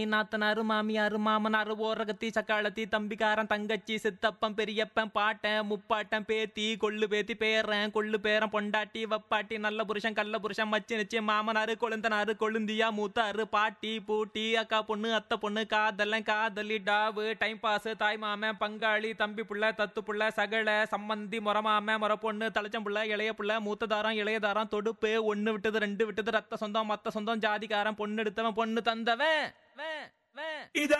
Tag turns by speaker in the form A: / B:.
A: நாத்தனாரு மாமியாரு மாமனாரு ஓரகத்தி சக்காளத்தி தம்பிக்காரன் தங்கச்சி சித்தப்பன் பெரியப்பன் பாட்டன் முப்பாட்டன் பேத்தி கொள்ளு பேத்தி பேரன் கொள்ளு பேரன் பொண்டாட்டி வப்பாட்டி நல்ல புருஷன் கள்ள புருஷன் மச்சி நிச்சயம் மாமனாரு கொழுந்தனாரு கொழுந்தியா மூத்தாரு பாட்டி பூட்டி அக்கா பொண்ணு அத்தை பொண்ணு காதலன் காதலி டாவு டைம் பாஸ் தாய் மாமன் பங்காளி தம்பி புள்ள தத்து புள்ள சகல சம்மந்தி மொரமாம மொர பொண்ணு தலைச்சம் புள்ள இளைய புள்ள மூத்ததாரம் இளையதாரம் தொடுப்பு ஒன்னு விட்டது ரெண்டு விட்டது ரத்த சொந்தம் மத்த சொந்தம் ஜாதிக்காரன் பொண்ணு எடுத்தவன் பொண்ணு தந்தவன் வே, வே.
B: இத